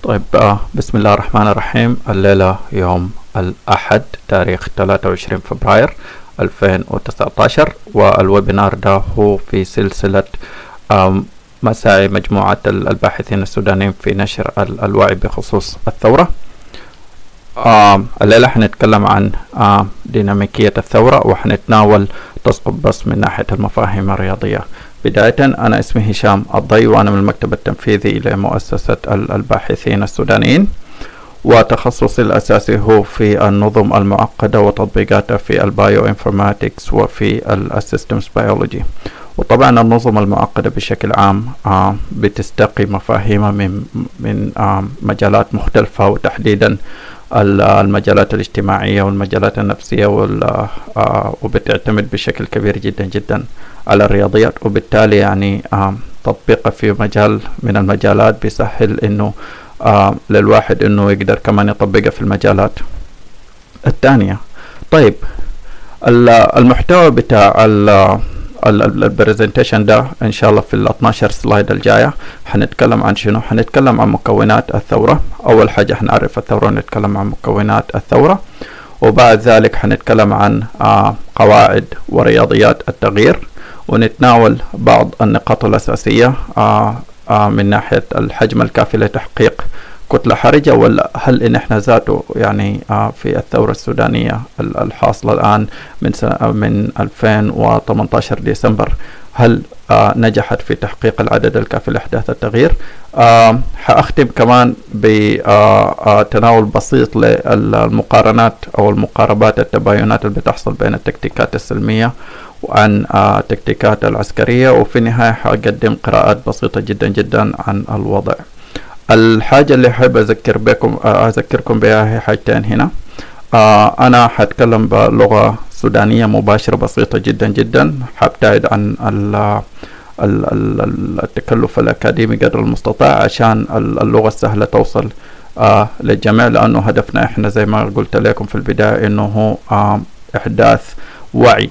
طيب آه بسم الله الرحمن الرحيم الليلة يوم الأحد تاريخ 23 فبراير 2019 والويبينار ده هو في سلسلة آم، مساعي مجموعة ال- الباحثين السودانيين في نشر ال- الوعي بخصوص الثورة آم، الليلة حنتكلم عن آم، ديناميكية الثورة وحنتناول تسقط بس من ناحية المفاهيم الرياضية بداية أنا اسمي هشام الضي وأنا من المكتب التنفيذي لمؤسسة ال- الباحثين السودانيين وتخصصي الأساسي هو في النظم المعقدة وتطبيقاتها في البايو انفورماتكس وفي السيستمز بيولوجي وطبعا النظم المعقدة بشكل عام آه، بتستقي مفاهيم من من آه، مجالات مختلفة وتحديدا ال- المجالات الاجتماعية والمجالات النفسية وال- آه، وبتعتمد بشكل كبير جدا جدا على الرياضيات وبالتالي يعني آه، تطبيقها في مجال من المجالات بيسهل انه آه، للواحد انه يقدر كمان يطبقها في المجالات الثانية طيب ال- المحتوى بتاع البرزنتيشن ده ان شاء الله في ال 12 سلايد الجايه حنتكلم عن شنو حنتكلم عن مكونات الثوره اول حاجه حنعرف الثوره ونتكلم عن مكونات الثوره وبعد ذلك حنتكلم عن آه، قواعد ورياضيات التغيير ونتناول بعض النقاط الأساسية آه، آه، من ناحية الحجم الكافي لتحقيق كتلة حرجة ولا هل إن إحنا ذاته يعني آه، في الثورة السودانية ال- الحاصلة الآن من سنة من 2018 ديسمبر هل آه، نجحت في تحقيق العدد الكافي لإحداث التغيير آه، حأختم كمان بتناول بسيط للمقارنات أو المقاربات التباينات اللي بتحصل بين التكتيكات السلمية وعن آه، التكتيكات العسكرية وفي النهاية حقدم قراءات بسيطة جدا جدا عن الوضع الحاجة اللي حابب أذكر بكم آه، أذكركم بها هي حاجتين هنا آه أنا حتكلم بلغة سودانية مباشرة بسيطة جدا جدا حبتعد عن ال ال- ال- ال- التكلف الأكاديمي قدر المستطاع عشان ال- اللغة السهلة توصل آه للجميع لأنه هدفنا إحنا زي ما قلت لكم في البداية إنه هو آه إحداث وعي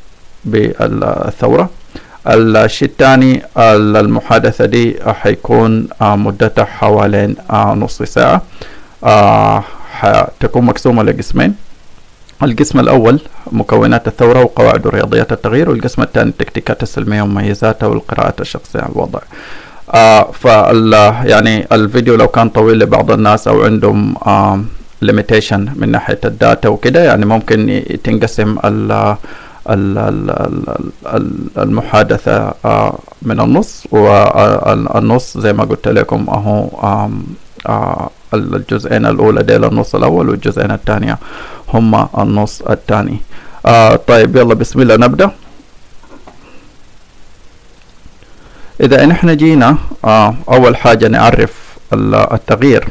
بالثورة الشيء الثاني المحادثة دي حيكون آه، مدتها حوالي آه، نص ساعة آه، حتكون مقسومة لقسمين القسم الأول مكونات الثورة وقواعد ورياضيات التغيير والقسم الثاني التكتيكات السلمية ومميزاتها والقراءات الشخصية عن الوضع آه فال يعني الفيديو لو كان طويل لبعض الناس أو عندهم آه limitation من ناحية الداتا وكده يعني ممكن ي- تنقسم ال ال- ال- ال- ال- المحادثة آه، من النص والنص زي ما قلت لكم أهو آم، آه، الجزئين الأولى ديل النص الأول والجزئين الثانية هما النص الثاني آه طيب يلا بسم الله نبدأ إذا نحن جينا آه أول حاجة نعرف ال- التغيير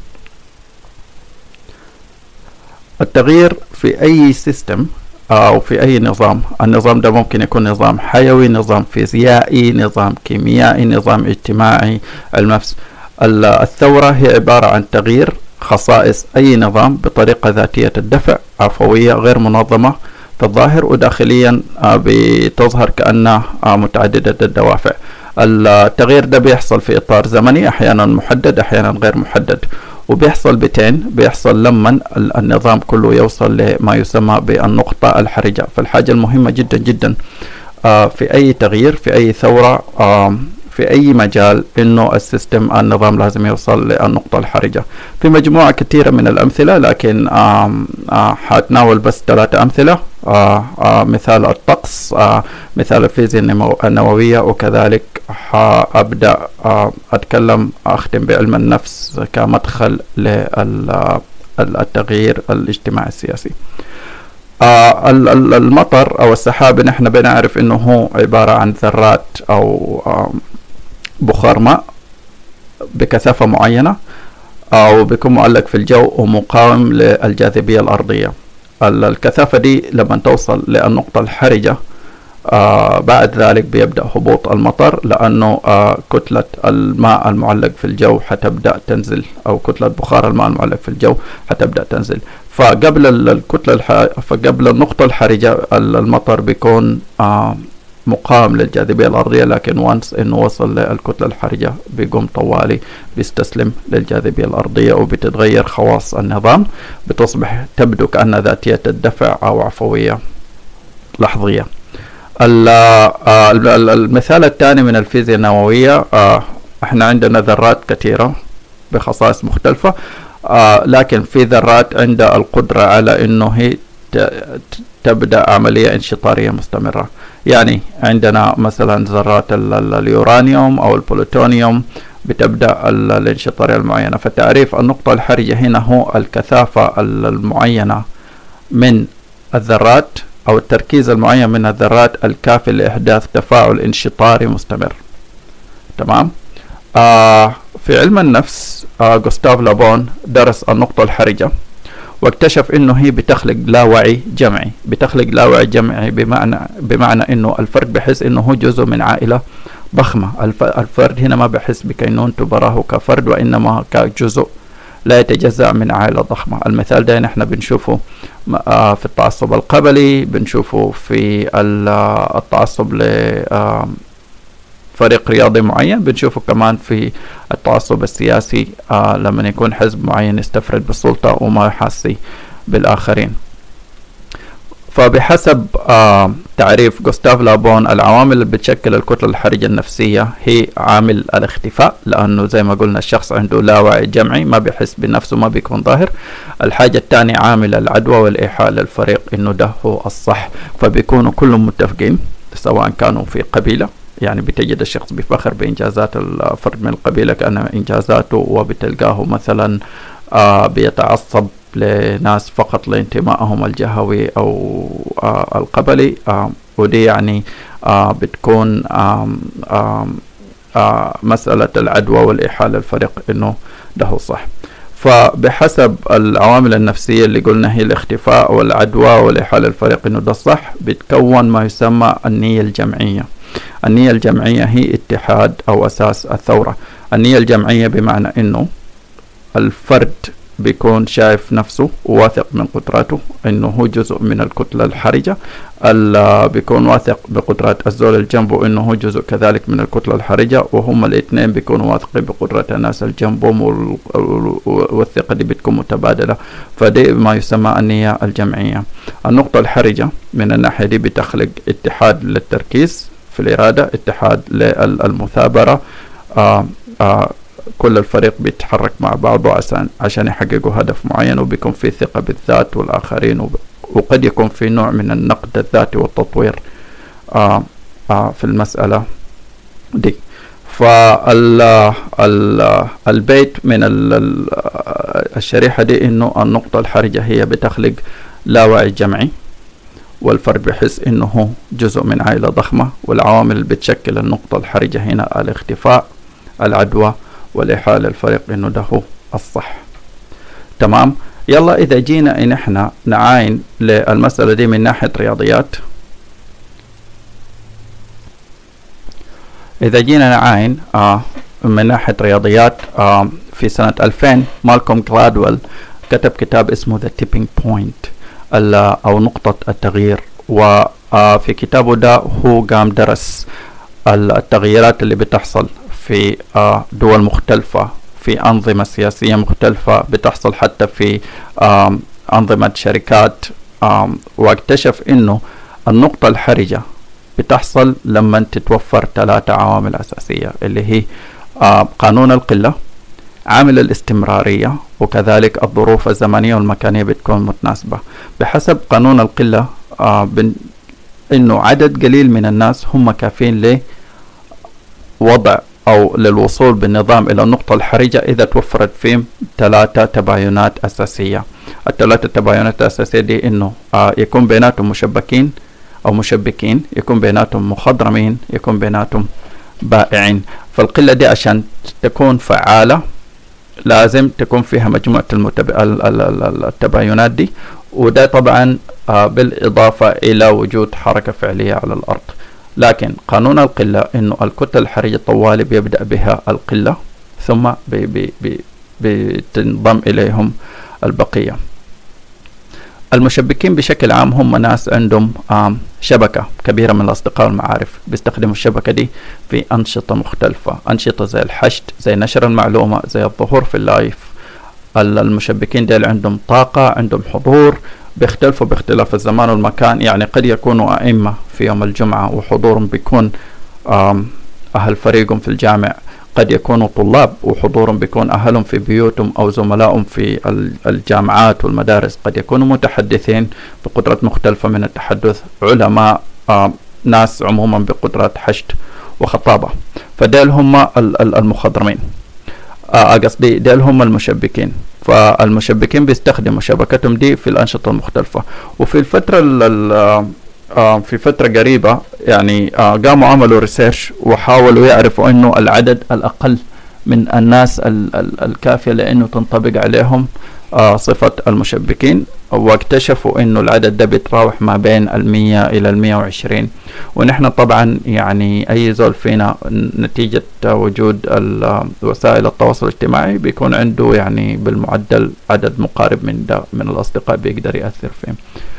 التغيير في أي سيستم أو في أي نظام النظام ده ممكن يكون نظام حيوي نظام فيزيائي نظام كيميائي نظام اجتماعي النفس ال- الثورة هي عبارة عن تغيير خصائص أي نظام بطريقة ذاتية الدفع عفوية غير منظمة في الظاهر وداخليا آه، بتظهر كأنها آه، متعددة الدوافع التغيير ده بيحصل في إطار زمني أحيانا محدد أحيانا غير محدد وبيحصل بتين بيحصل لما ال- النظام كله يوصل لما يسمى بالنقطة الحرجة فالحاجة المهمة جدا جدا آه، في أي تغيير في أي ثورة آم، في أي مجال إنه السيستم النظام لازم يوصل للنقطة الحرجة في مجموعة كثيرة من الأمثلة لكن آم، آه، حتناول بس ثلاثة أمثلة آه، آه، مثال الطقس آه، مثال الفيزياء النمو- النووية وكذلك حأبدأ آه، أتكلم أختم بعلم النفس كمدخل للتغيير الاجتماعي السياسي آه ال- ال- المطر او السحاب نحن بنعرف انه هو عبارة عن ذرات او آه بخار ماء بكثافة معينة او بيكون معلق في الجو ومقاوم للجاذبية الارضية ال- الكثافة دي لما توصل للنقطة الحرجة آه بعد ذلك بيبدأ هبوط المطر لأنه آه كتلة الماء المعلق في الجو حتبدأ تنزل أو كتلة بخار الماء المعلق في الجو حتبدأ تنزل فقبل ال- الكتلة الح... فقبل النقطة الحرجة ال- المطر بيكون آه مقاوم للجاذبية الأرضية لكن وانس إنه وصل للكتلة الحرجة بيقوم طوالي بيستسلم للجاذبية الأرضية وبتتغير خواص النظام بتصبح تبدو كأنها ذاتية الدفع أو عفوية لحظية آه، المثال الثاني من الفيزياء النووية آه، احنا عندنا ذرات كثيرة بخصائص مختلفة آه، لكن في ذرات عندها القدرة على انه هي تبدأ عملية انشطارية مستمرة يعني عندنا مثلا ذرات اليورانيوم أو البلوتونيوم بتبدأ الانشطارية المعينة فتعريف النقطة الحرجة هنا هو الكثافة المعينة من الذرات أو التركيز المعين من الذرات الكافي لإحداث تفاعل انشطاري مستمر تمام آه في علم النفس آه جوستاف لابون درس النقطة الحرجة واكتشف انه هي بتخلق لاوعي جمعي بتخلق لاوعي جمعي بمعنى بمعنى انه الفرد بحس انه هو جزء من عائله ضخمه الفرد هنا ما بحس بكينونته براه كفرد وانما كجزء لا يتجزأ من عائلة ضخمة المثال ده نحن بنشوفه آه، في التعصب القبلي بنشوفه في التعصب ل فريق رياضي معين بنشوفه كمان في التعصب السياسي آه لما يكون حزب معين يستفرد بالسلطة وما يحاسي بالآخرين فبحسب آه تعريف جوستاف لابون العوامل اللي بتشكل الكتلة الحرجة النفسية هي عامل الاختفاء لأنه زي ما قلنا الشخص عنده لا وعي جمعي ما بيحس بنفسه ما بيكون ظاهر الحاجة الثانية عامل العدوى والإيحاء للفريق إنه ده هو الصح فبيكونوا كلهم متفقين سواء كانوا في قبيلة يعني بتجد الشخص بفخر بإنجازات الفرد من القبيلة كأنها إنجازاته وبتلقاه مثلا آه بيتعصب لناس فقط لانتمائهم الجهوي أو آه القبلي آه ودي يعني آه بتكون آه آه مسألة العدوى والإيحاء للفريق إنه ده صح فبحسب العوامل النفسية اللي قلنا هي الاختفاء والعدوى والإيحاء للفريق إنه ده صح بتكون ما يسمى النية الجمعية النية الجمعية هي اتحاد أو أساس الثورة النية الجمعية بمعنى أنه الفرد بيكون شايف نفسه وواثق من قدراته انه هو جزء من الكتلة الحرجة بيكون واثق بقدرات الزول اللي جنبه انه هو جزء كذلك من الكتلة الحرجة وهم الاثنين بيكونوا واثقين بقدرات الناس اللي جنبهم والثقة دي بتكون متبادلة فدي ما يسمى النية الجمعية النقطة الحرجة من الناحية دي بتخلق اتحاد للتركيز في الإرادة اتحاد للمثابرة آه آه كل الفريق بيتحرك مع بعضه عشان عشان يحققوا هدف معين وبيكون في ثقة بالذات والآخرين وقد يكون في نوع من النقد الذاتي والتطوير آه آه في المسألة دي فالبيت من الشريحة دي انه النقطة الحرجة هي بتخلق لا وعي جمعي والفرد بيحس انه جزء من عائلة ضخمة والعوامل اللي بتشكل النقطة الحرجة هنا الاختفاء العدوى والإيحاء للفريق انه ده هو الصح تمام يلا اذا جينا ان احنا نعاين للمسألة دي من ناحية رياضيات اذا جينا نعاين آه من ناحية رياضيات آه في سنة 2000 مالكوم جلادويل كتب كتاب اسمه The Tipping Point أو نقطة التغيير وفي آه، كتابه ده هو قام درس التغييرات اللي بتحصل في آه، دول مختلفة في أنظمة سياسية مختلفة بتحصل حتى في أنظمة شركات واكتشف إنه النقطة الحرجة بتحصل لما تتوفر ثلاثة عوامل أساسية اللي هي آه، قانون القلة عامل الاستمرارية وكذلك الظروف الزمنية والمكانية بتكون متناسبة بحسب قانون القلة آه بن انه عدد قليل من الناس هم كافيين لوضع او للوصول بالنظام الى النقطة الحرجة اذا توفرت فيهم ثلاثة تباينات اساسية الثلاثة تباينات الاساسية دي انه آه يكون بيناتهم مشبكين او مشبكين يكون بيناتهم مخضرمين يكون بيناتهم بائعين فالقلة دي عشان تكون فعالة لازم تكون فيها مجموعة المتب... التباينات دي وده طبعا آه بالإضافة إلى وجود حركة فعلية على الأرض لكن قانون القلة إنه الكتلة الحرجة الطوالي بيبدأ بها القلة ثم بي بي بي بتنضم إليهم البقية المشبكين بشكل عام هم ناس عندهم شبكة كبيرة من الأصدقاء والمعارف بيستخدموا الشبكة دي في أنشطة مختلفة أنشطة زي الحشد زي نشر المعلومة زي الظهور في اللايف المشبكين ديل عندهم طاقة عندهم حضور بيختلفوا باختلاف الزمان والمكان يعني قد يكونوا أئمة في يوم الجمعة وحضورهم بيكون أهل فريقهم في الجامع قد يكونوا طلاب وحضورهم بيكون أهلهم في بيوتهم أو زملائهم في الجامعات والمدارس قد يكونوا متحدثين بقدرات مختلفة من التحدث علماء آه ناس عموما بقدرات حشد وخطابة فديل هم المخضرمين آه قصدي ديل هم المشبكين فالمشبكين بيستخدموا شبكتهم دي في الأنشطة المختلفة وفي الفترة آه في فترة قريبة يعني آه قاموا عملوا ريسيرش وحاولوا يعرفوا انه العدد الاقل من الناس ال ال الكافية لانه تنطبق عليهم آه صفة المشبكين واكتشفوا انه العدد ده بيتراوح ما بين المية الى المية وعشرين ونحن طبعا يعني اي زول فينا نتيجة وجود وسائل التواصل الاجتماعي بيكون عنده يعني بالمعدل عدد مقارب من ده من الاصدقاء بيقدر يأثر فيهم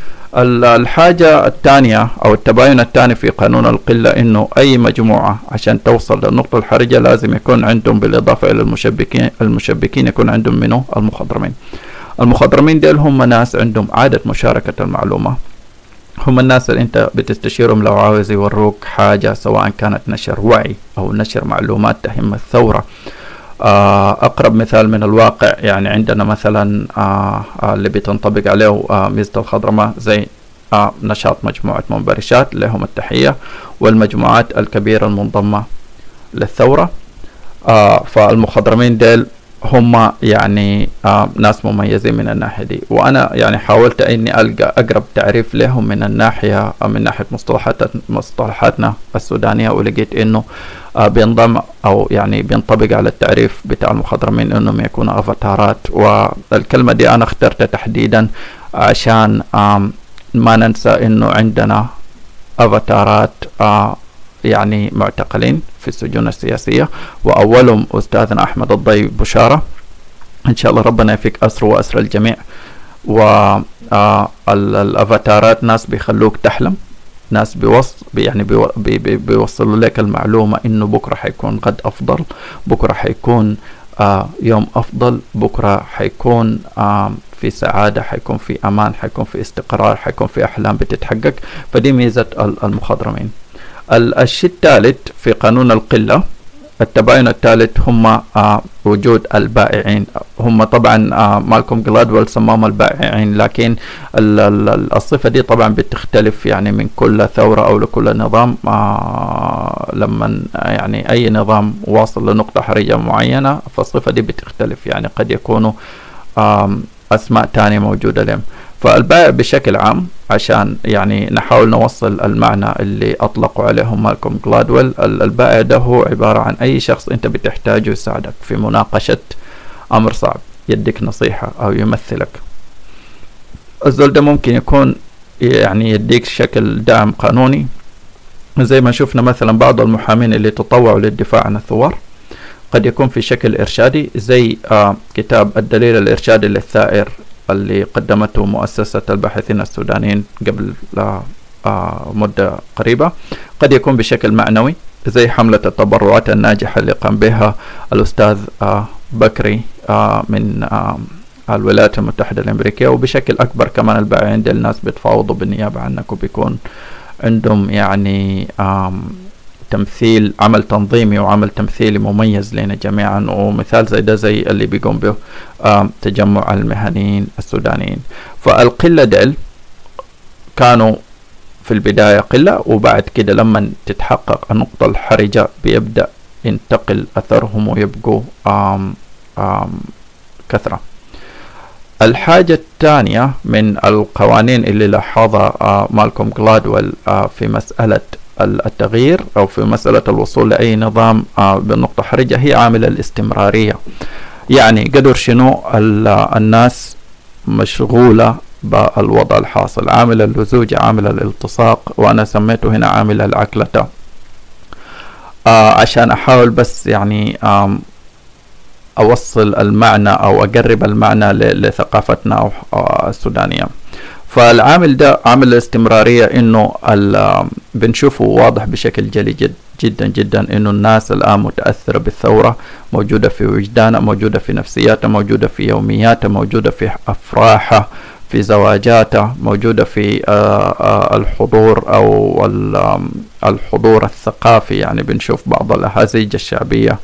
الحاجة الثانية أو التباين الثاني في قانون القلة إنه أي مجموعة عشان توصل للنقطة الحرجة لازم يكون عندهم بالإضافة إلى المشبكين المشبكين يكون عندهم منه المخضرمين المخضرمين ديل هم ناس عندهم عادة مشاركة المعلومة هم الناس اللي انت بتستشيرهم لو عاوز يوروك حاجة سواء كانت نشر وعي أو نشر معلومات تهم الثورة أقرب مثال من الواقع يعني عندنا مثلا اللي بتنطبق عليه ميزة الخضرمة زي نشاط مجموعة منبرشات لهم التحية والمجموعات الكبيرة المنضمة للثورة فالمخضرمين ديل هم يعني آه ناس مميزين من الناحية دي وأنا يعني حاولت إني ألقى أقرب تعريف لهم من الناحية أو من ناحية مصطلحات مصطلحاتنا السودانية ولقيت إنه آه بينضم أو يعني بينطبق على التعريف بتاع المخضرمين إنهم يكونوا أفاتارات والكلمة دي أنا اخترتها تحديدا عشان آه ما ننسى إنه عندنا أفاتارات آه يعني معتقلين في السجون السياسية وأولهم أستاذنا أحمد الضي بشارة إن شاء الله ربنا يفيك أسره وأسر الجميع والأفاتارات ناس بيخلوك تحلم ناس بيوص يعني بيو بي بي بيوصلوا لك المعلومة إنه بكرة حيكون غد أفضل بكرة حيكون آه يوم أفضل بكرة حيكون آه في سعادة حيكون في أمان حيكون في استقرار حيكون في أحلام بتتحقق فدي ميزة المخضرمين الشيء الثالث في قانون القلة التباين الثالث هم آه وجود البائعين هم طبعا آه مالكوم جلادويل سماهم البائعين لكن ال ال الصفة دي طبعا بتختلف يعني من كل ثورة أو لكل نظام آه لما يعني أي نظام واصل لنقطة حرجة معينة فالصفة دي بتختلف يعني قد يكونوا أسماء تانية موجودة لهم فالبائع بشكل عام عشان يعني نحاول نوصل المعنى اللي أطلقوا عليهم مالكوم جلادويل البائع ده هو عبارة عن أي شخص أنت بتحتاجه يساعدك في مناقشة أمر صعب يديك نصيحة أو يمثلك الزول ده ممكن يكون يعني يديك شكل دعم قانوني زي ما شفنا مثلا بعض المحامين اللي تطوعوا للدفاع عن الثوار قد يكون في شكل إرشادي زي آه كتاب الدليل الإرشادي للثائر اللي قدمته مؤسسة الباحثين السودانيين قبل آه مدة قريبة قد يكون بشكل معنوي زي حملة التبرعات الناجحة اللي قام بها الأستاذ آه بكري آه من الولايات المتحدة الأمريكية وبشكل أكبر كمان البائعين دي الناس بيتفاوضوا بالنيابة عنك وبيكون عندهم يعني تمثيل عمل تنظيمي وعمل تمثيلي مميز لنا جميعا ومثال زي ده زي اللي بيقوم به تجمع المهنيين السودانيين فالقلة ديل كانوا في البداية قلة وبعد كده لما تتحقق النقطة الحرجة بيبدأ ينتقل أثرهم ويبقوا آم آم كثرة الحاجة الثانية من القوانين اللي لاحظها آه مالكوم جلادويل آه في مسألة التغيير أو في مسألة الوصول لأي نظام آه بنقطة حرجة هي عامل الاستمرارية يعني قدر شنو الناس مشغولة بالوضع الحاصل عامل اللزوج عامل الالتصاق وأنا سميته هنا عامل العكلة آه عشان أحاول بس يعني أوصل المعنى أو أقرب المعنى لثقافتنا السودانية فالعامل ده عامل الاستمرارية انه بنشوفه واضح بشكل جلي جد جدا جدا انه الناس الان متاثره بالثوره موجوده في وجدانها موجوده في نفسياتها موجوده في يومياتها موجوده في افراحها في زواجاتها موجودة في الحضور أو الحضور الثقافي يعني بنشوف بعض الأهازيج الشعبية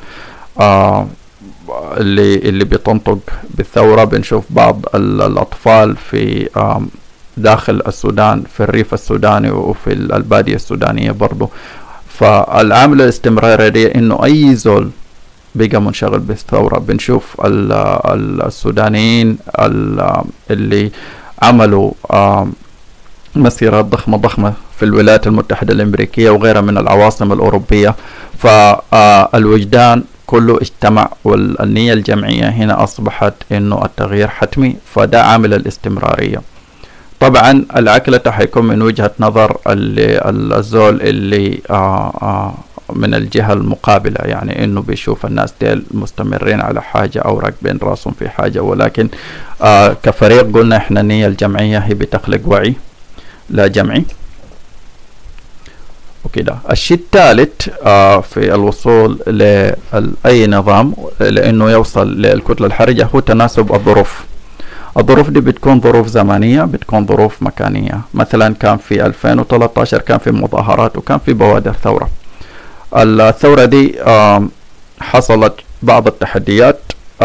اللي اللي بتنطق بالثورة بنشوف بعض الأطفال في داخل السودان في الريف السوداني وفي البادية السودانية برضو فالعامل الاستمراري دي انه اي زول بقى منشغل بالثورة بنشوف السودانيين اللي عملوا مسيرات ضخمة ضخمة في الولايات المتحدة الأمريكية وغيرها من العواصم الأوروبية فالوجدان كله اجتمع والنية الجمعية هنا أصبحت أنه التغيير حتمي فده عامل الاستمرارية طبعا العكلة حيكون من وجهة نظر الزول اللي آآ آآ من الجهة المقابلة يعني انه بيشوف الناس ديل مستمرين على حاجة او راكبين راسهم في حاجة ولكن آه كفريق قلنا احنا النية الجمعية هي بتخلق وعي لا جمعي وكده الشيء الثالث آه في الوصول لأي نظام لأنه يوصل للكتلة الحرجة هو تناسب الظروف الظروف دي بتكون ظروف زمنية بتكون ظروف مكانية مثلا كان في 2013 كان في مظاهرات وكان في بوادر ثورة الثورة دي حصلت بعض التحديات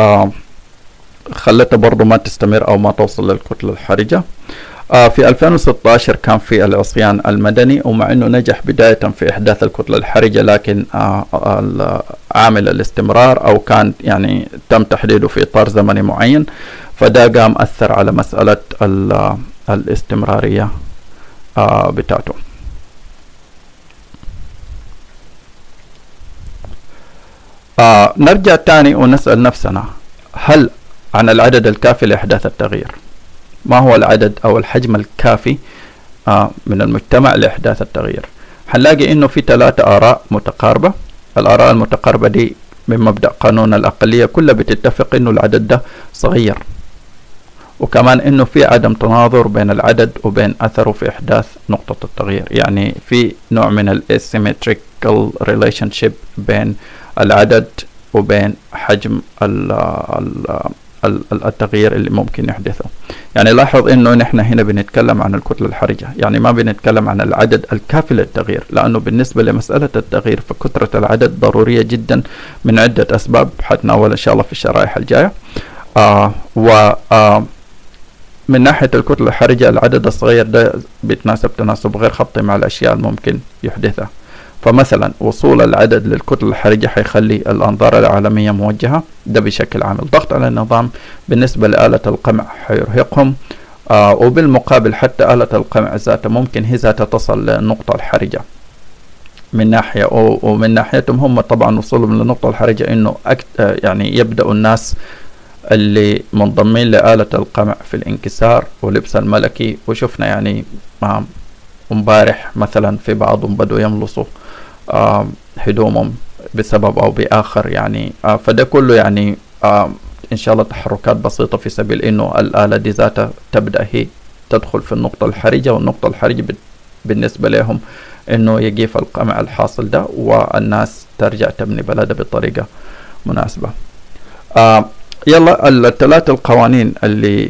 خلتها برضو ما تستمر أو ما توصل للكتلة الحرجة في 2016 كان في العصيان المدني ومع أنه نجح بداية في إحداث الكتلة الحرجة لكن عامل الاستمرار أو كان يعني تم تحديده في إطار زمني معين فده قام أثر على مسألة الاستمرارية بتاعته آه نرجع تاني ونسأل نفسنا هل عن العدد الكافي لإحداث التغيير ما هو العدد أو الحجم الكافي آه من المجتمع لإحداث التغيير هنلاقي إنه في ثلاثة آراء متقاربة الآراء المتقاربة دي من مبدأ قانون الأقلية كلها بتتفق إنه العدد ده صغير وكمان إنه في عدم تناظر بين العدد وبين أثره في إحداث نقطة التغيير يعني في نوع من الاسيمتريكال ريليشن شيب بين العدد وبين حجم ال ال التغيير اللي ممكن يحدثه يعني لاحظ انه نحن هنا بنتكلم عن الكتلة الحرجة يعني ما بنتكلم عن العدد الكافي للتغيير لانه بالنسبة لمسألة التغيير فكثرة العدد ضرورية جدا من عدة اسباب حتناول ان شاء الله في الشرائح الجاية آه و آه من ناحية الكتلة الحرجة العدد الصغير ده بيتناسب تناسب غير خطي مع الأشياء الممكن يحدثها فمثلا وصول العدد للكتلة الحرجة حيخلي الأنظار العالمية موجهة ده بشكل عام الضغط على النظام بالنسبة لآلة القمع حيرهقهم آه وبالمقابل حتى آلة القمع ذاتها ممكن هي ذاتها تصل للنقطة الحرجة من ناحية ومن ناحيتهم هم طبعا وصولهم للنقطة الحرجة انه أكت يعني يبدأ الناس اللي منضمين لآلة القمع في الانكسار ولبس الملكي وشفنا يعني امبارح مثلا في بعضهم بدوا يملصوا آه هدومهم بسبب او باخر يعني آه فده كله يعني آه ان شاء الله تحركات بسيطة في سبيل انه الآلة دي ذاتها تبدأ هي تدخل في النقطة الحرجة والنقطة الحرجة بالنسبة لهم انه يقيف القمع الحاصل ده والناس ترجع تبني بلدها بطريقة مناسبة آه يلا الثلاث القوانين اللي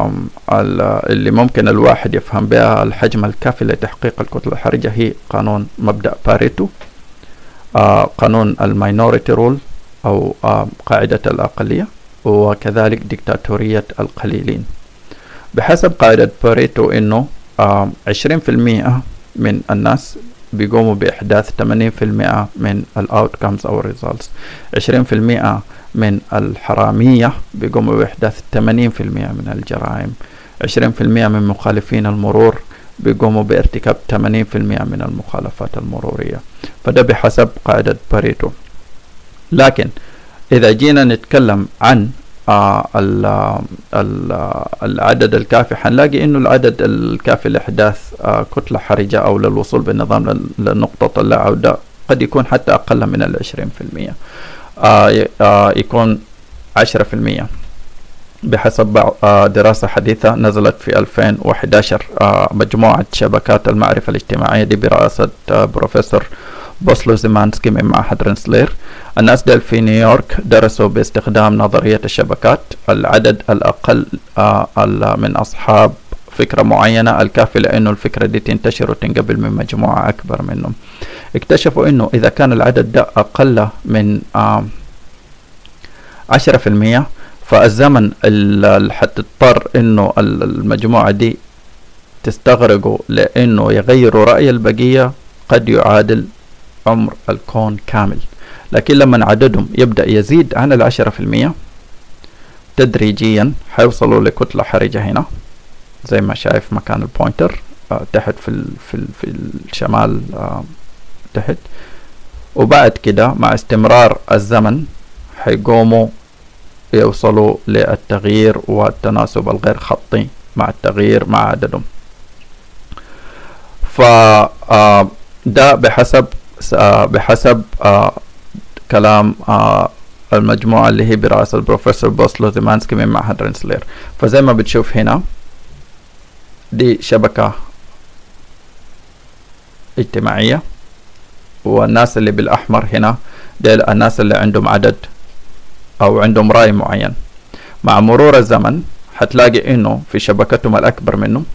اللي ممكن الواحد يفهم بها الحجم الكافي لتحقيق الكتلة الحرجة هي قانون مبدأ باريتو آه قانون الماينوريتي رول أو آه قاعدة الأقلية وكذلك ديكتاتورية القليلين بحسب قاعدة باريتو إنه عشرين في المئة من الناس بيقوموا بإحداث 80% من الأوتكمز أو الريزلتس 20% من الحرامية بيقوموا بإحداث 80% من الجرائم 20% من مخالفين المرور بيقوموا بارتكاب 80% من المخالفات المرورية فده بحسب قاعدة باريتو لكن إذا جينا نتكلم عن آه ال ال العدد الكافي حنلاقي انه العدد الكافي لاحداث آه كتله حرجه او للوصول بالنظام لنقطه اللا عوده قد يكون حتى اقل من العشرين في المية آه آه يكون عشرة في المية بحسب دراسة حديثة نزلت في 2011 مجموعة شبكات المعرفة الاجتماعية دي برئاسة بروفيسور بوسلو زيمانسكي من معهد رينسلير الناس دل في نيويورك درسوا باستخدام نظرية الشبكات العدد الأقل من أصحاب فكرة معينة الكافي لأنه الفكرة دي تنتشر وتنقبل من مجموعة أكبر منهم اكتشفوا أنه إذا كان العدد ده أقل من عشرة في المية فالزمن اللي حتضطر انه المجموعة دي تستغرقوا لانه يغيروا رأي البقية قد يعادل عمر الكون كامل لكن لما عددهم يبدأ يزيد عن العشرة في المية تدريجيا حيوصلوا لكتلة حرجة هنا زي ما شايف مكان البوينتر آه تحت في ال في, ال في الشمال آه تحت وبعد كده مع استمرار الزمن حيقوموا يوصلوا للتغيير والتناسب الغير خطي مع التغيير مع عددهم ف ده بحسب بحسب كلام المجموعة اللي هي برئاسة البروفيسور بوسلو زيمانسكي من معهد رينسلير فزي ما بتشوف هنا دي شبكة اجتماعية والناس اللي بالأحمر هنا ديل الناس اللي عندهم عدد أو عندهم رأي معين مع مرور الزمن حتلاقي إنه في شبكتهم الأكبر منه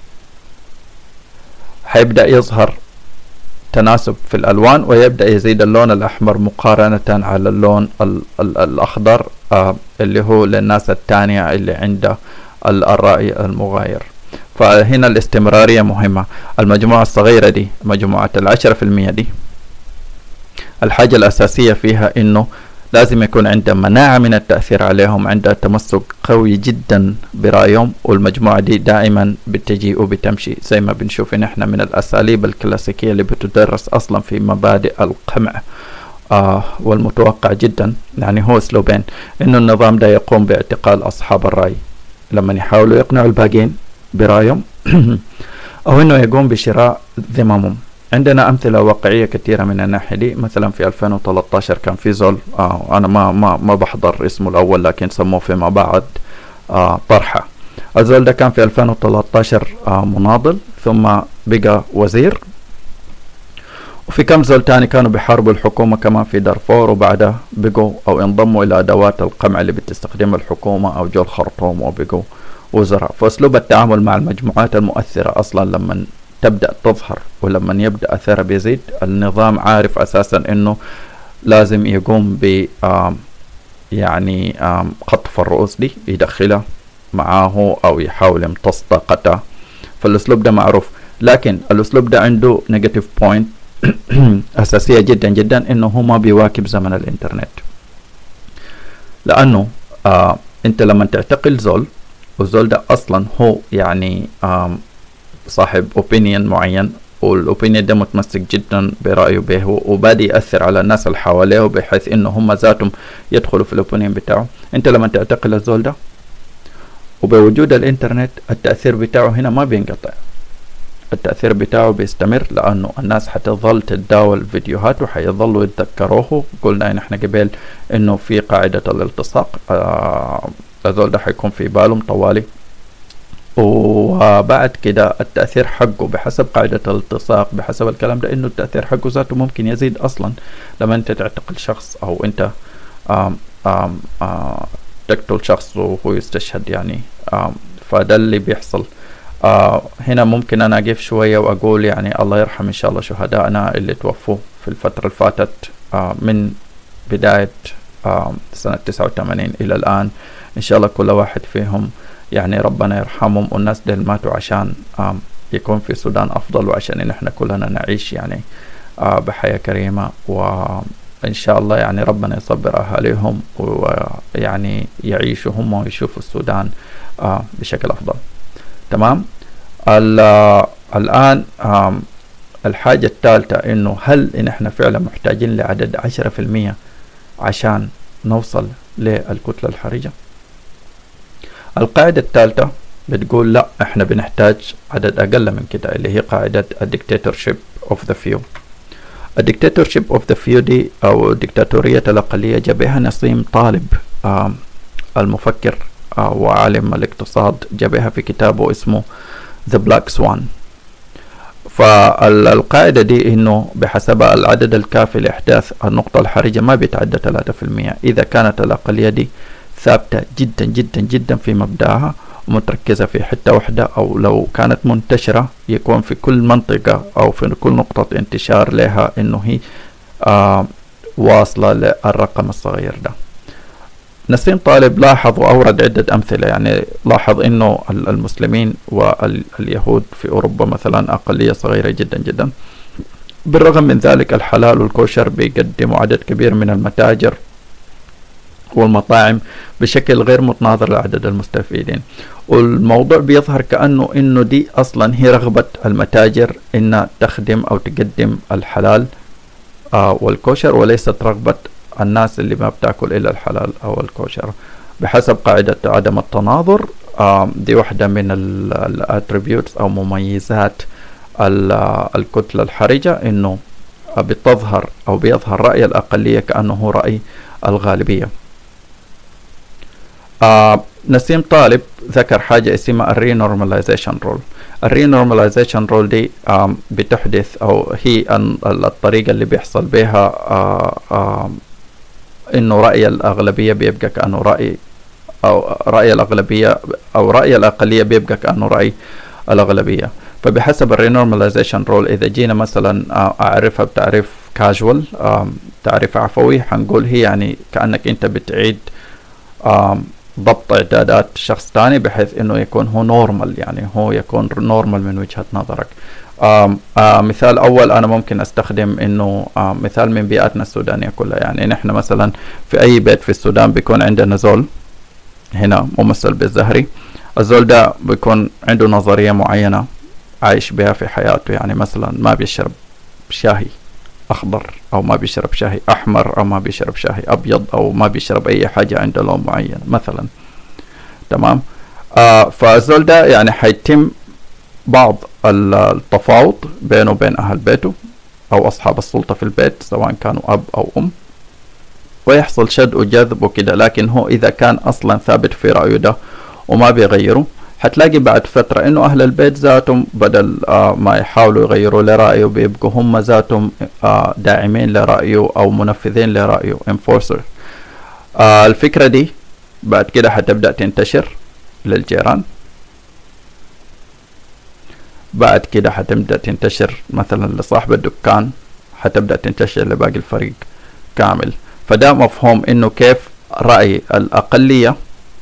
حيبدأ يظهر تناسب في الألوان ويبدأ يزيد اللون الأحمر مقارنة على اللون ال ال الأخضر آه اللي هو للناس التانية اللي عنده الرأي المغاير فهنا الاستمرارية مهمة المجموعة الصغيرة دي مجموعة العشرة في المية دي الحاجة الأساسية فيها إنه لازم يكون عنده مناعة من التأثير عليهم عنده تمسك قوي جدا برأيهم والمجموعة دي دائما بتجي وبتمشي زي ما بنشوف نحن من الأساليب الكلاسيكية اللي بتدرس أصلا في مبادئ القمع آه والمتوقع جدا يعني هو أسلوبين إنه النظام ده يقوم باعتقال أصحاب الرأي لما يحاولوا يقنعوا الباقيين برأيهم أو إنه يقوم بشراء ذممهم عندنا أمثلة واقعية كثيرة من الناحية دي مثلا في 2013 كان في زول آه أنا ما ما ما بحضر اسمه الأول لكن سموه فيما بعد آه طرحة الزول ده كان في 2013 آه مناضل ثم بقى وزير وفي كم زول تاني كانوا بيحاربوا الحكومة كمان في دارفور وبعدها بقوا أو انضموا إلى أدوات القمع اللي بتستخدمها الحكومة أو جو الخرطوم وبقوا وزراء فأسلوب التعامل مع المجموعات المؤثرة أصلا لما تبدأ تظهر ولما يبدأ أثرها بيزيد النظام عارف أساسا أنه لازم يقوم ب يعني خطف الرؤوس دي يدخلها معاه أو يحاول يمتص طاقتها فالأسلوب ده معروف لكن الأسلوب ده عنده نيجاتيف بوينت أساسية جدا جدا إنه هو ما بيواكب زمن الإنترنت لأنه آه أنت لما تعتقل زول والزول ده أصلا هو يعني صاحب اوبينيون معين والاوبينيون ده متمسك جدا برايه به وبادي ياثر على الناس اللي حواليه بحيث انه هم ذاتهم يدخلوا في الاوبينيون بتاعه انت لما تعتقل الزول ده وبوجود الانترنت التاثير بتاعه هنا ما بينقطع التأثير بتاعه بيستمر لأنه الناس حتظل تتداول فيديوهات وحيظلوا يتذكروه قلنا نحن قبل إنه في قاعدة الالتصاق آه الزول ده حيكون في بالهم طوالي وبعد كده التأثير حقه بحسب قاعدة الالتصاق بحسب الكلام ده انه التأثير حقه ذاته ممكن يزيد اصلا لما انت تعتقل شخص او انت آم آم آم تقتل شخص وهو يستشهد يعني فده اللي بيحصل آه هنا ممكن انا اقف شوية واقول يعني الله يرحم ان شاء الله شهدائنا اللي توفوا في الفترة اللي فاتت آه من بداية آه سنة تسعة وثمانين الى الان ان شاء الله كل واحد فيهم يعني ربنا يرحمهم والناس دي ماتوا عشان يكون في السودان أفضل وعشان نحن كلنا نعيش يعني بحياة كريمة وإن شاء الله يعني ربنا يصبر أهاليهم ويعني يعيشوا هم ويشوفوا السودان بشكل أفضل تمام الآن الحاجة الثالثة إنه هل إن إحنا فعلا محتاجين لعدد عشرة في المية عشان نوصل للكتلة الحرجة القاعدة الثالثة بتقول لا احنا بنحتاج عدد اقل من كده اللي هي قاعدة الديكتاتورشيب اوف ذا فيو الديكتاتورشيب اوف ذا فيو دي او ديكتاتورية الاقلية جابها نسيم طالب المفكر آه وعالم الاقتصاد جابها في كتابه اسمه The Black Swan فالقاعدة دي انه بحسب العدد الكافي لإحداث النقطة الحرجة ما بيتعدى 3% إذا كانت الأقلية دي ثابتة جدا جدا جدا في مبدأها ومتركزة في حتة واحدة أو لو كانت منتشرة يكون في كل منطقة أو في كل نقطة انتشار لها إنه هي آه واصلة للرقم الصغير ده نسيم طالب لاحظ وأورد عدة أمثلة يعني لاحظ أنه المسلمين واليهود في أوروبا مثلا أقلية صغيرة جدا جدا بالرغم من ذلك الحلال والكوشر بيقدموا عدد كبير من المتاجر والمطاعم بشكل غير متناظر لعدد المستفيدين والموضوع بيظهر كأنه إنه دي أصلا هي رغبة المتاجر إنها تخدم أو تقدم الحلال آه والكوشر وليست رغبة الناس اللي ما بتاكل إلا الحلال أو الكوشر بحسب قاعدة عدم التناظر آه دي واحدة من الاتريبيوتس أو مميزات الكتلة الحرجة إنه بتظهر أو بيظهر رأي الأقلية كأنه هو رأي الغالبية آه نسيم طالب ذكر حاجة اسمها الرينورماليزيشن رول الرينورماليزيشن رول دي آه بتحدث أو هي الطريقة اللي بيحصل بها آه آه إنه رأي الأغلبية بيبقى كأنه رأي أو رأي الأغلبية أو رأي الأقلية بيبقى كأنه رأي الأغلبية فبحسب الرينورماليزيشن رول إذا جينا مثلا أعرفها بتعريف كاجوال تعريف عفوي حنقول هي يعني كأنك أنت بتعيد ضبط اعدادات شخص ثاني بحيث انه يكون هو نورمال يعني هو يكون نورمال من وجهة نظرك آم آم مثال اول انا ممكن استخدم انه مثال من بيئاتنا السودانية كلها يعني نحن مثلا في اي بيت في السودان بيكون عندنا زول هنا ممثل بالزهري الزول ده بيكون عنده نظرية معينة عايش بها في حياته يعني مثلا ما بيشرب شاهي أخضر أو ما بيشرب شاي أحمر أو ما بيشرب شاي أبيض أو ما بيشرب أي حاجة عنده لون معين مثلا تمام آه فالزول ده يعني حيتم بعض التفاوض بينه وبين أهل بيته أو أصحاب السلطة في البيت سواء كانوا أب أو أم ويحصل شد وجذب وكده لكن هو إذا كان أصلا ثابت في رأيه ده وما بيغيره حتلاقي بعد فترة انه اهل البيت ذاتهم بدل آه ما يحاولوا يغيروا لرأيه بيبقوا هم ذاتهم آه داعمين لرأيه او منفذين لرأيه enforcer آه الفكرة دي بعد كده حتبدأ تنتشر للجيران بعد كده حتبدأ تنتشر مثلا لصاحب الدكان حتبدأ تنتشر لباقي الفريق كامل فده مفهوم انه كيف رأي الأقلية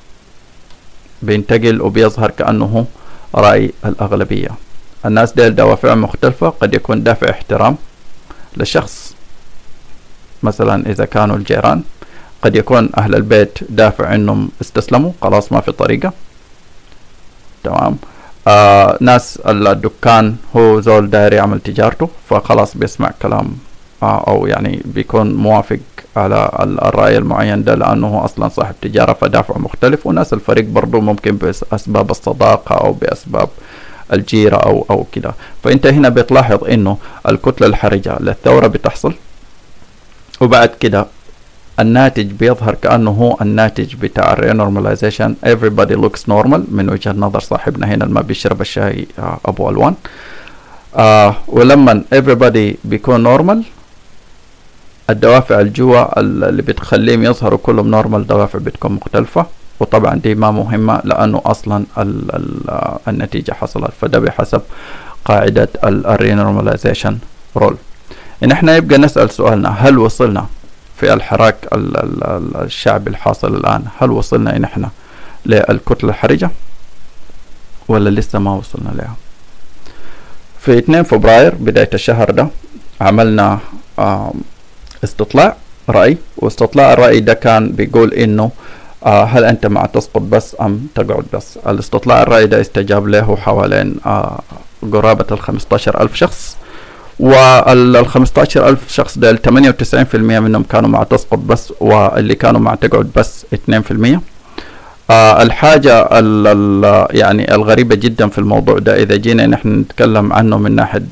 بينتقل وبيظهر كأنه رأي الأغلبية الناس ديل دوافع مختلفة قد يكون دافع احترام لشخص مثلا إذا كانوا الجيران قد يكون أهل البيت دافع إنهم استسلموا خلاص ما في طريقة تمام آه ناس الدكان هو زول داير يعمل تجارته فخلاص بيسمع كلام آه أو يعني بيكون موافق على الرأي المعين ده لأنه هو أصلا صاحب تجارة فدافع مختلف وناس الفريق برضو ممكن بأسباب الصداقة أو بأسباب الجيرة أو أو كده فأنت هنا بتلاحظ إنه الكتلة الحرجة للثورة بتحصل وبعد كده الناتج بيظهر كأنه هو الناتج بتاع الرينورماليزيشن everybody looks normal من وجهة نظر صاحبنا هنا اللي ما بيشرب الشاي أبو ألوان آه ولما everybody بيكون نورمال الدوافع الجوا اللي بتخليهم يظهروا كلهم نورمال دوافع بتكون مختلفة وطبعا دي ما مهمة لأنه أصلا ال ال النتيجة حصلت فده بحسب قاعدة الرينورماليزيشن رول إن احنا يبقى نسأل سؤالنا هل وصلنا في الحراك ال ال الشعبي الحاصل الآن هل وصلنا إن احنا للكتلة الحرجة ولا لسه ما وصلنا لها في 2 فبراير بداية الشهر ده عملنا استطلاع رأي واستطلاع الرأي ده كان بيقول إنه آه هل أنت مع تسقط بس أم تقعد بس الاستطلاع الرأي ده استجاب له حوالين آه قرابة ال 15 ألف شخص وال 15 ألف شخص ده 98% منهم كانوا مع تسقط بس واللي كانوا مع تقعد بس 2% آه الحاجة ال ال يعني الغريبة جدا في الموضوع ده إذا جينا نحن نتكلم عنه من ناحية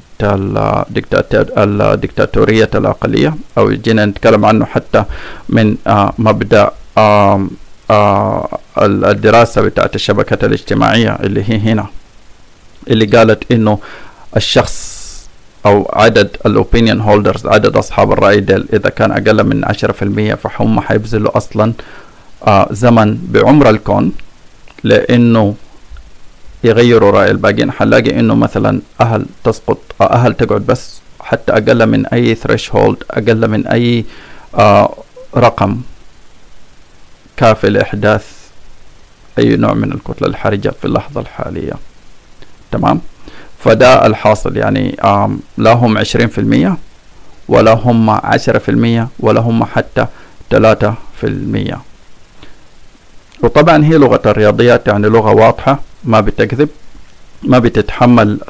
الدكتاتورية الأقلية أو جينا نتكلم عنه حتى من آه مبدأ آه آه الدراسة بتاعت الشبكة الاجتماعية اللي هي هنا اللي قالت انه الشخص او عدد الاوبينيون هولدرز عدد اصحاب الرأي ديل اذا كان اقل من عشرة في المية فهم حيبذلوا اصلا آه زمن بعمر الكون لانه يغيروا رأي الباقيين حنلاقي انه مثلا اهل تسقط آه اهل تقعد بس حتى اقل من اي ثريش اقل من اي آه رقم كافي لإحداث أي نوع من الكتلة الحرجة في اللحظة الحالية تمام فده الحاصل يعني لا هم عشرين في المية ولا هم عشرة في المية ولا هم حتى ثلاثة في المية وطبعا هي لغة الرياضيات يعني لغة واضحة ما بتكذب ما بتتحمل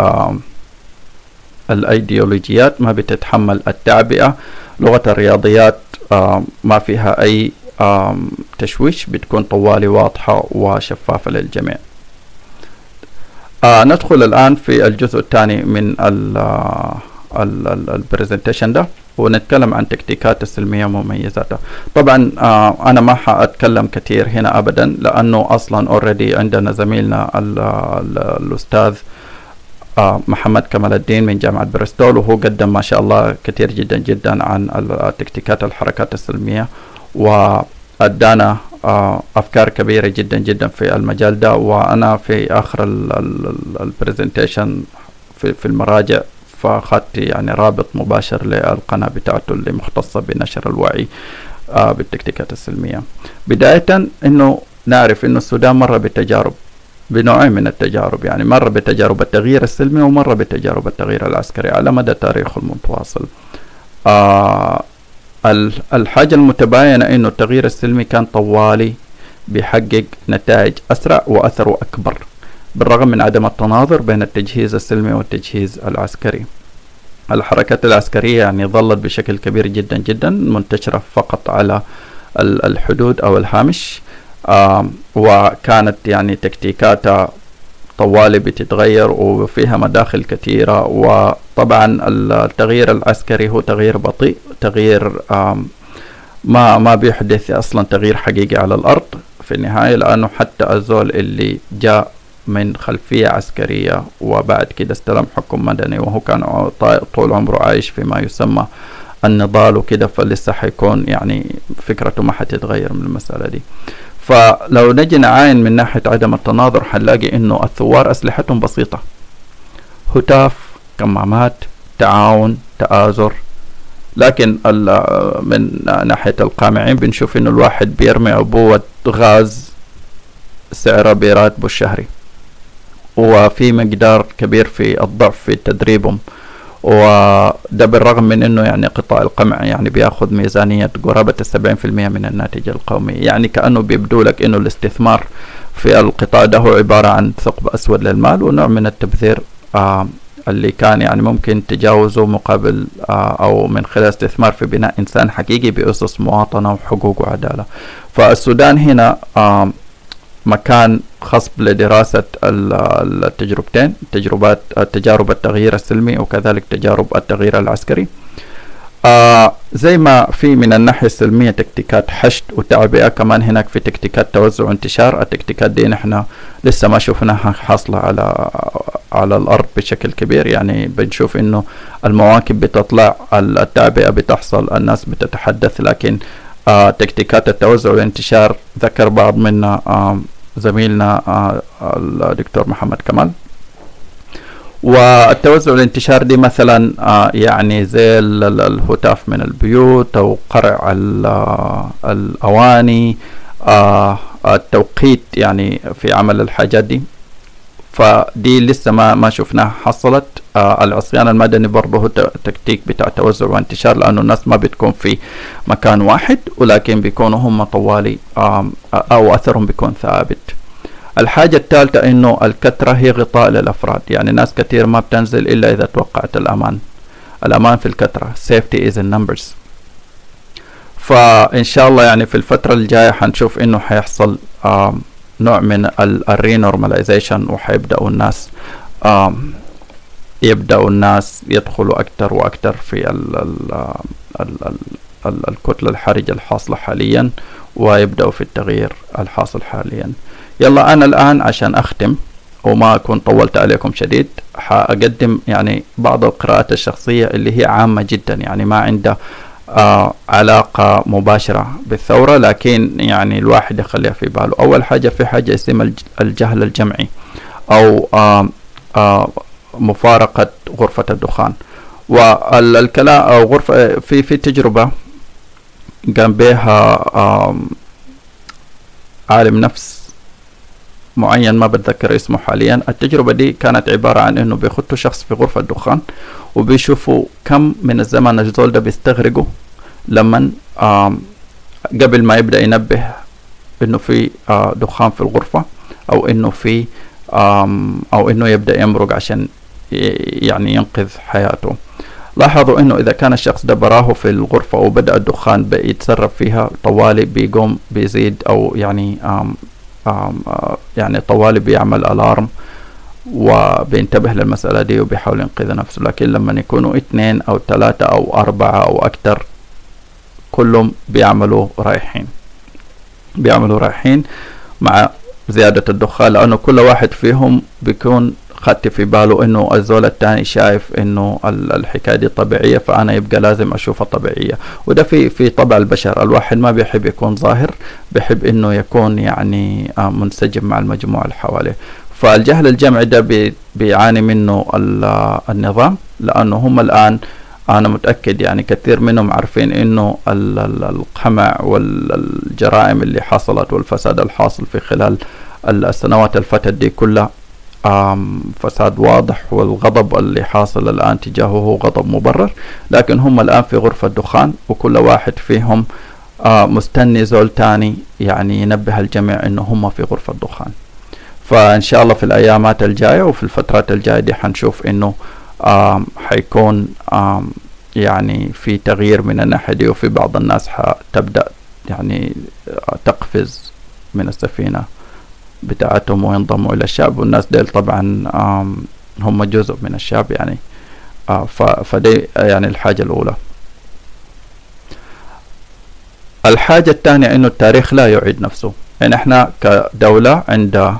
الايديولوجيات ما بتتحمل التعبئة لغة الرياضيات ما فيها أي تشويش بتكون طوالي واضحة وشفافة للجميع آه ندخل الآن في الجزء الثاني من البرزنتيشن ده ونتكلم عن تكتيكات السلمية ومميزاتها طبعا آه أنا ما حأتكلم كثير هنا أبدا لأنه أصلا اوريدي عندنا زميلنا ال ال الأستاذ آه محمد كمال الدين من جامعة بريستول وهو قدم ما شاء الله كثير جدا جدا عن التكتيكات الحركات السلمية وأدانا آه أفكار كبيرة جدا جدا في المجال ده وأنا في آخر البرزنتيشن في, في المراجع فأخذت يعني رابط مباشر للقناة بتاعته اللي مختصة بنشر الوعي آه بالتكتيكات السلمية بداية أنه نعرف أنه السودان مر بتجارب بنوعين من التجارب يعني مرة بتجارب التغيير السلمي ومرة بتجارب التغيير العسكري على مدى تاريخه المتواصل آه الحاجة المتباينة انه التغيير السلمي كان طوالي بيحقق نتائج اسرع واثره اكبر بالرغم من عدم التناظر بين التجهيز السلمي والتجهيز العسكري الحركات العسكرية يعني ظلت بشكل كبير جدا جدا منتشرة فقط على الحدود أو الهامش وكانت يعني تكتيكاتها طوالي بتتغير وفيها مداخل كثيرة وطبعا التغيير العسكري هو تغيير بطيء تغيير ما ما بيحدث أصلا تغيير حقيقي على الأرض في النهاية لأنه حتى الزول اللي جاء من خلفية عسكرية وبعد كده استلم حكم مدني وهو كان طول عمره عايش فيما يسمى النضال وكده فلسه حيكون يعني فكرته ما حتتغير من المسألة دي فلو نجي نعاين من ناحية عدم التناظر حنلاقي انه الثوار اسلحتهم بسيطة هتاف كمامات تعاون تآزر لكن من ناحية القامعين بنشوف انه الواحد بيرمي ابوة غاز سعره براتبه الشهري وفي مقدار كبير في الضعف في تدريبهم وده بالرغم من انه يعني قطاع القمع يعني بياخذ ميزانية قرابة السبعين في المية من الناتج القومي يعني كأنه بيبدو لك انه الاستثمار في القطاع ده هو عبارة عن ثقب اسود للمال ونوع من التبذير آه اللي كان يعني ممكن تجاوزه مقابل آه او من خلال استثمار في بناء انسان حقيقي باسس مواطنة وحقوق وعدالة فالسودان هنا آه مكان خصب لدراسة التجربتين تجربات تجارب التغيير السلمي وكذلك تجارب التغيير العسكري آه زي ما في من الناحية السلمية تكتيكات حشد وتعبئة كمان هناك في تكتيكات توزع وانتشار التكتيكات دي نحن لسه ما شفناها حاصلة على على الأرض بشكل كبير يعني بنشوف إنه المواكب بتطلع التعبئة بتحصل الناس بتتحدث لكن آه تكتيكات التوزع والانتشار ذكر بعض منا آه زميلنا آه الدكتور محمد كمال والتوزع والانتشار دي مثلا آه يعني زي الهتاف من البيوت او قرع الاواني آه التوقيت يعني في عمل الحاجات دي فدي لسه ما ما شفناها حصلت آه العصيان المدني برضه هو تكتيك بتاع توزع وانتشار لانه الناس ما بتكون في مكان واحد ولكن بيكونوا هم طوالي آه او اثرهم بيكون ثابت الحاجة الثالثة انه الكثرة هي غطاء للافراد يعني ناس كثير ما بتنزل الا اذا توقعت الامان الامان في الكثرة safety is in numbers فان شاء الله يعني في الفترة الجاية حنشوف انه حيحصل آه نوع من الرينورماليزيشن وحيبدأوا الناس يبدأوا الناس يدخلوا أكثر وأكثر في ال ال ال ال ال الكتلة الحرجة الحاصلة حاليا ويبدأوا في التغيير الحاصل حاليا يلا أنا الآن عشان أختم وما أكون طولت عليكم شديد حأقدم يعني بعض القراءات الشخصية اللي هي عامة جدا يعني ما عندها آه علاقة مباشرة بالثورة لكن يعني الواحد يخليها في باله أول حاجة في حاجة اسمها الجهل الجمعي أو آه آه مفارقة غرفة الدخان والكلام أو غرفة في في تجربة قام بها عالم نفس معين ما بتذكر اسمه حاليا التجربة دي كانت عبارة عن انه بيخطوا شخص في غرفة دخان وبيشوفوا كم من الزمن الزول ده بيستغرقوا لما قبل ما يبدأ ينبه انه في دخان في الغرفة او انه في او انه يبدأ يمرق عشان يعني ينقذ حياته لاحظوا انه اذا كان الشخص ده براه في الغرفة وبدأ الدخان يتصرف فيها طوالي بيقوم بيزيد او يعني آم آم يعني طوالي بيعمل الارم وبينتبه للمسألة دي وبيحاول ينقذ نفسه لكن لما يكونوا اثنين او ثلاثة او اربعة او اكثر كلهم بيعملوا رايحين بيعملوا رايحين مع زيادة الدخان لأنه كل واحد فيهم بيكون خدت في باله انه الزول الثاني شايف انه الحكايه دي طبيعيه فانا يبقى لازم اشوفها طبيعيه وده في في طبع البشر الواحد ما بيحب يكون ظاهر بيحب انه يكون يعني منسجم مع المجموعه اللي حواليه فالجهل الجمعي ده بي بيعاني منه النظام لانه هم الان انا متاكد يعني كثير منهم عارفين انه القمع والجرائم اللي حصلت والفساد الحاصل في خلال السنوات الفتت دي كلها فساد واضح والغضب اللي حاصل الآن تجاهه هو غضب مبرر لكن هم الآن في غرفة دخان وكل واحد فيهم مستني زول تاني يعني ينبه الجميع انه هم في غرفة دخان فان شاء الله في الايامات الجاية وفي الفترات الجاية دي حنشوف انه حيكون يعني في تغيير من الناحية دي وفي بعض الناس حتبدأ يعني تقفز من السفينة بتاعتهم وينضموا إلى الشعب والناس ديل طبعا هم جزء من الشعب يعني فدي يعني الحاجة الأولى الحاجة الثانية إنه التاريخ لا يعيد نفسه يعني إحنا كدولة عند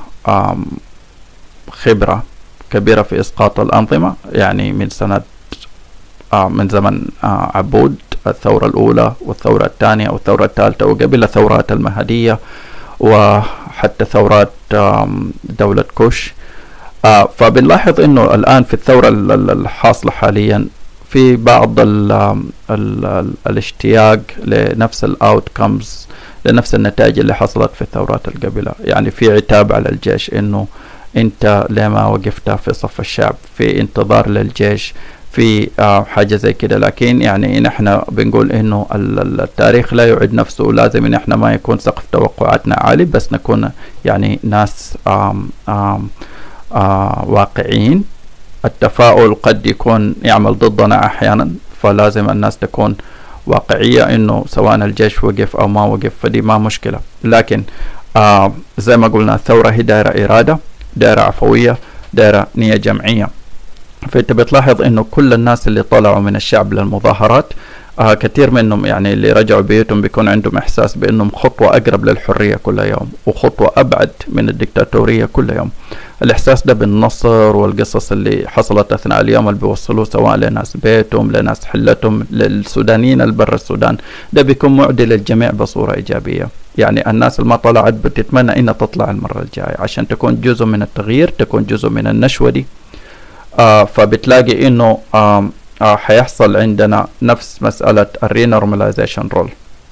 خبرة كبيرة في إسقاط الأنظمة يعني من سنة من زمن عبود الثورة الأولى والثورة الثانية والثورة الثالثة وقبل الثورات المهدية وحتى ثورات دولة كوش فبنلاحظ انه الان في الثورة الحاصلة حاليا في بعض ال ال ال الاشتياق لنفس الاوتكمز لنفس النتائج اللي حصلت في الثورات القبلة يعني في عتاب على الجيش انه انت لما وقفت في صف الشعب في انتظار للجيش في حاجة زي كده لكن يعني نحن بنقول انه التاريخ لا يعيد نفسه لازم ان احنا ما يكون سقف توقعاتنا عالي بس نكون يعني ناس آم آم آم واقعيين التفاؤل قد يكون يعمل ضدنا احيانا فلازم الناس تكون واقعية انه سواء الجيش وقف او ما وقف فدي ما مشكلة لكن زي ما قلنا الثورة هي دائرة ارادة دائرة عفوية دائرة نية جمعية فانت بتلاحظ انه كل الناس اللي طلعوا من الشعب للمظاهرات آه كثير منهم يعني اللي رجعوا بيوتهم بيكون عندهم احساس بانهم خطوه اقرب للحريه كل يوم وخطوه ابعد من الدكتاتوريه كل يوم الاحساس ده بالنصر والقصص اللي حصلت اثناء اليوم اللي بيوصلوه سواء لناس بيتهم لناس حلتهم للسودانيين اللي برا السودان ده بيكون معدي للجميع بصوره ايجابيه يعني الناس اللي ما طلعت بتتمنى انها تطلع المره الجايه عشان تكون جزء من التغيير تكون جزء من النشوه دي آه فبتلاقي انه آه آه حيحصل عندنا نفس مسألة الرينورماليزيشن رول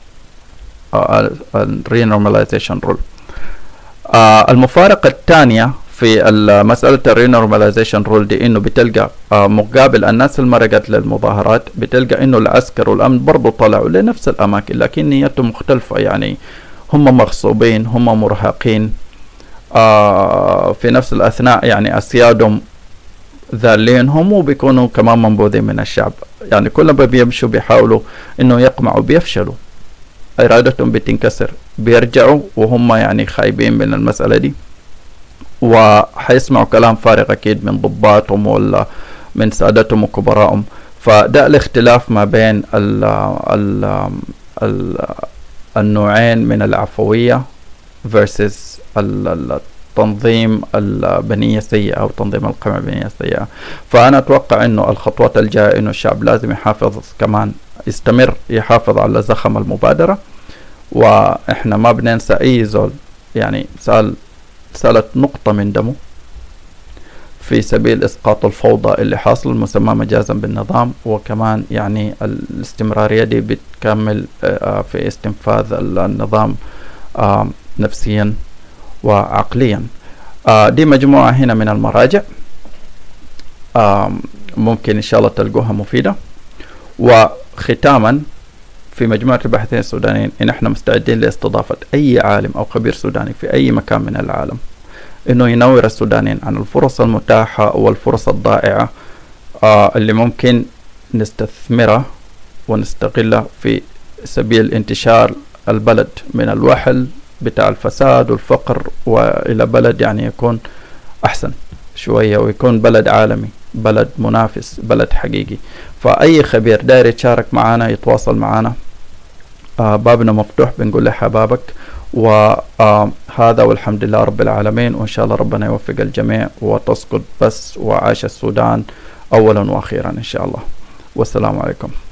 الرينورماليزيشن رول المفارقة الثانية في مسألة الرينورماليزيشن رول دي انه بتلقى آه مقابل الناس اللي مرقت للمظاهرات بتلقى انه العسكر والامن برضو طلعوا لنفس الاماكن لكن نيتهم مختلفة يعني هم مغصوبين هم مرهقين آه في نفس الاثناء يعني اسيادهم ذالينهم وبيكونوا كمان منبوذين من الشعب يعني كل ما بيمشوا بيحاولوا انه يقمعوا بيفشلوا ارادتهم بتنكسر بيرجعوا وهم يعني خايبين من المسألة دي وحيسمعوا كلام فارغ اكيد من ضباطهم ولا من سادتهم وكبرائهم فده الاختلاف ما بين ال ال ال النوعين من العفوية versus التنظيم البنية السيئة أو تنظيم القمع البنية السيئة فأنا أتوقع أنه الخطوات الجاية أنه الشعب لازم يحافظ كمان يستمر يحافظ على زخم المبادرة وإحنا ما بننسى أي زول يعني سال سالت نقطة من دمه في سبيل إسقاط الفوضى اللي حاصل المسمى مجازا بالنظام وكمان يعني الاستمرارية دي بتكمل آه، في استنفاذ النظام آه، نفسيا وعقليا آه، دي مجموعة هنا من المراجع ممكن إن شاء الله تلقوها مفيدة وختاما في مجموعة الباحثين السودانيين إن إحنا مستعدين لاستضافة أي عالم أو خبير سوداني في أي مكان من العالم إنه ينور السودانيين عن الفرص المتاحة والفرص الضائعة آه اللي ممكن نستثمرها ونستغلها في سبيل انتشار البلد من الوحل بتاع الفساد والفقر وإلى بلد يعني يكون أحسن شوية ويكون بلد عالمي بلد منافس بلد حقيقي فأي خبير داير يتشارك معنا يتواصل معنا آه بابنا مفتوح بنقول لحبابك وهذا والحمد لله رب العالمين وإن شاء الله ربنا يوفق الجميع وتسقط بس وعاش السودان أولا وأخيرا إن شاء الله والسلام عليكم